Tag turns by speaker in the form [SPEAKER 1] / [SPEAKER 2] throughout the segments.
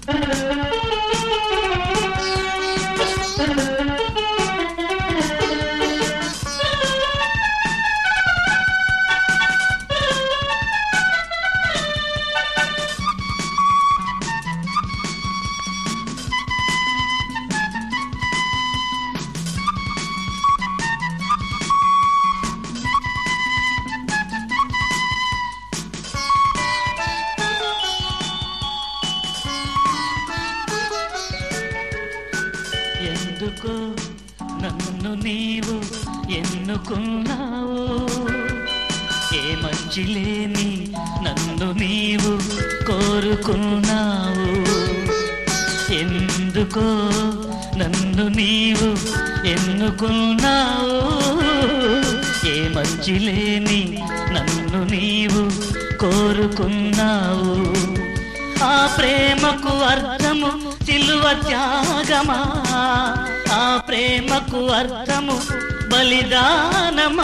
[SPEAKER 1] ఎందుకో నన్ను నీవు ఎన్నుకున్నావు ఏ మంచి లేని నన్ను నీవు కోరుకున్నావు ఎందుకో నన్ను నీవు ఎన్నుకున్నావు ఏ మంచి లేని నన్ను నీవు కోరుకున్నావు ఆ ప్రేమకు అర్థము సిలువ త్యాగమా ఆ ప్రేమకు అర్థము బలిదానమా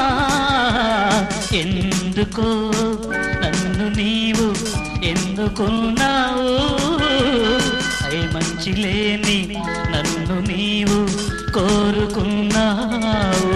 [SPEAKER 1] ఎందుకో నన్ను నీవు ఎందుకున్నావు అయి మంచి లేని నన్ను నీవు కోరుకున్నావు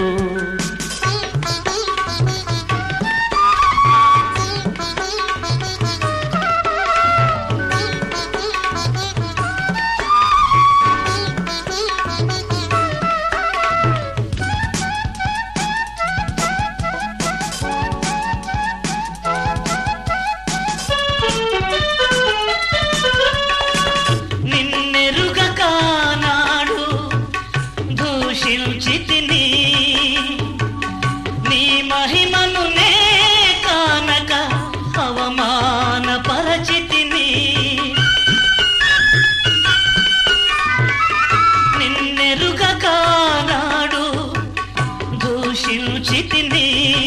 [SPEAKER 1] నిన్నెరుగక నాడు దూషించితిని నీ మహిమను నే కానక అవమాన పరచితిని నిన్నెరుగక నాడు దూషించితిని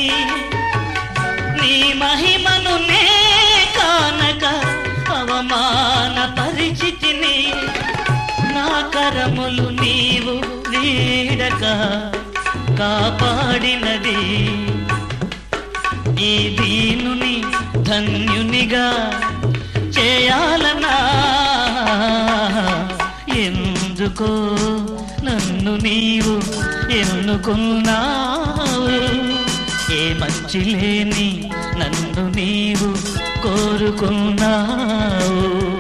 [SPEAKER 1] నీ మహిమను నే కానక అవమాన పరిచితిని నా కరములు నీవు వీడక కాపాడినది ఈ దీనుని ధన్యునిగా చేయాలనా ఎందుకో నన్ను నీవు ఎన్నుకున్నావు ఏ మంచి లేని నన్ను నీవు కోరుకున్నావు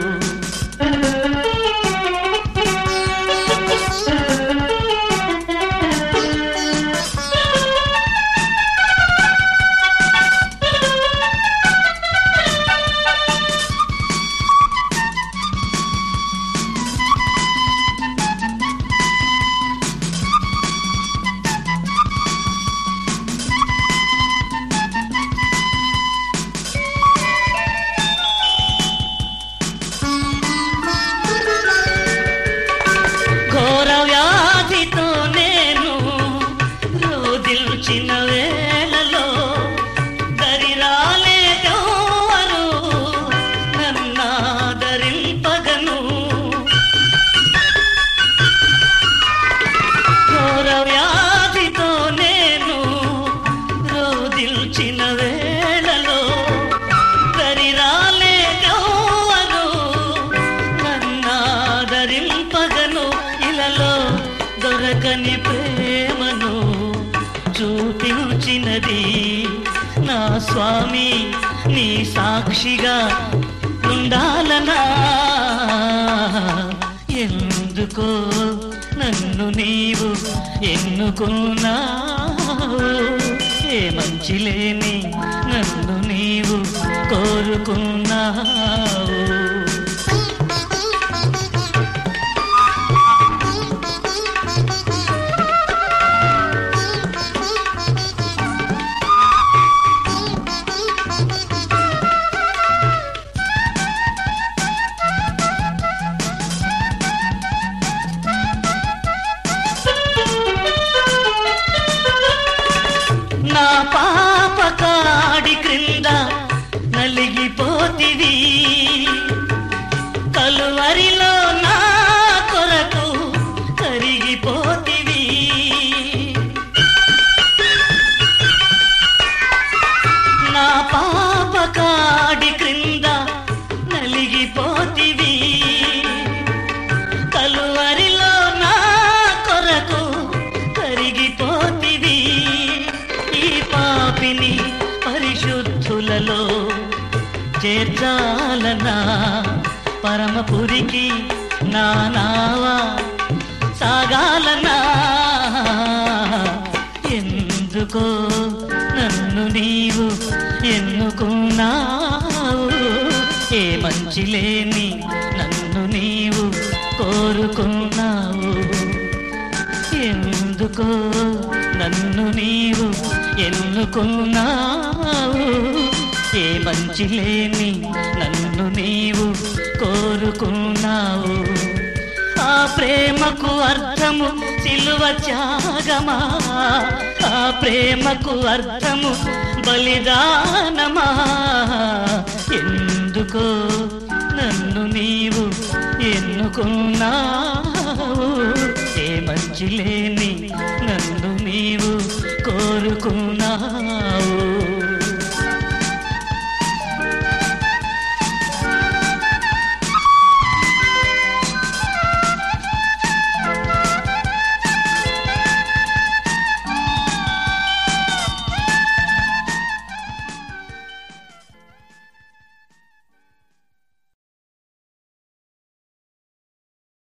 [SPEAKER 1] ఘోర వ్యాధితో నేను రోదిల్చిన వేళలో దరిరాలేదెవ్వరు నన్నాదరింపగను ఘోర వ్యాధితో నేను రోదిల్చిన వేళలో దరిరాలేదెవ్వరు నన్నాదరింపగను ఇలలో దొరకని ప్రేమను చూపించినది నా స్వామి నీ సాక్షిగా ఉండాలనా ఎందుకో నన్ను నీవు ఎన్నుకున్నావు ఏ మంచి లేని నన్ను నీవు కోరుకున్నావు నా పాప కాడి క్రింద నలిగిపోతివి పరమపురికి నా నావా సాగాలనా ఎందుకో నన్ను నీవు ఎన్నుకున్నావు ఏ మంచి లేని నన్ను నీవు కోరుకున్నావు ఎందుకో నన్ను నీవు ఎన్నుకున్నావు ఏ మంచి లేని నన్ను నీవు కోరుకున్నావు ఆ ప్రేమకు అర్థము సిలువ త్యాగమా ఆ ప్రేమకు అర్థము బలిదానమా ఎందుకో నన్ను నీవు ఎన్నుకున్నావు ఏ మంచి లేని నన్ను నీవు కోరుకున్నావు